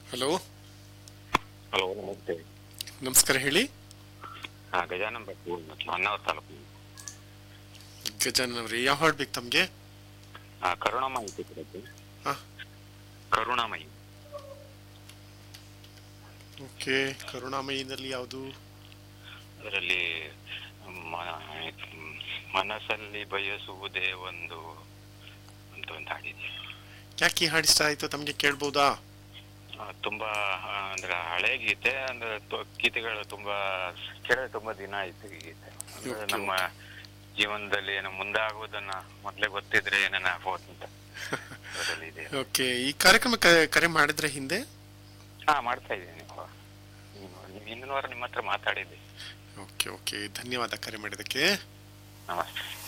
hello hello ನಮಸ್ತೆ ನಮಸ್ಕಾರ ಹೇಳಿ ಹಾ ಗಜಾನನ್ ಭಟ್ ಹೊನ್ನಾವರ ತಾಲೂಕು ಗಜಾನನ್ ಅವ್ರಿ ಯಾವ ಹಾಡ್ ಬೇಕು ತಮ್ಗೆ ಹಾ ಕರುಣಾಮಯಿ ಚಿತ್ರದ್ದು ಹಾ ಕರುಣಾಮಯಿ ಓಕೆ ಕರುಣಾಮಯಿನಲ್ಲಿ ಯಾವುದು ಅದರಲ್ಲಿ ಮ- ಮನಸ್ಸಲ್ಲಿ ಬಯಸುವುದೇ ಒಂದು ಅಂತ ಒಂದು ಹಾಡಿದೆ ಯಾಕೆ ಈ ಹಾಡು ಇಷ್ಟ ಆಯ್ತು ತಮ್ಗೆ ಕೇಳ್ಬೋದಾ ಆ, ತುಂಬಾ ಆ, ಅಂದ್ರೆ ಹಳೆ ಗೀತೆ ಅಂದ್ರೆ ತು- ಗೀತೆಗಳು ತುಂಬಾ ಕೇಳಿದ್ರೆ ತುಂಬಾ ದಿನ ಆಯ್ತು ಈ ಗೀತೆ ಅಂದ್ರೆ Okay, ನಮ್ಮ ಜೀವನದಲ್ಲಿ ಏನು ಮುಂದಾಗುವುದನ್ನ ಮೊದ್ಲೇ ಗೊತ್ತಿದ್ರೆ ಏನೇನ ಆಗ್ಬೋದು ಅಂತ ಅದರಲ್ಲಿ ಇದೆ ಓಕೆ ಈ ಕಾರ್ಯಕ್ರಮ ಕ- ಕರೆ ಮಾಡಿದ್ರೆ ಹಿಂದೆ ಹಾ ಮಾಡ್ತಾ ಇದ್ದೀನಿ ಹಿಂದಿನ ವಾರ ನಿಮ್ಮ ಹತ್ರ ಮಾತಾಡಿದ್ದೆ ಓಕೆ ಓಕೆ ಧನ್ಯವಾದ ಕರೆ ಮಾಡಿದ್ದಕ್ಕೆ ನಮಸ್ತೆ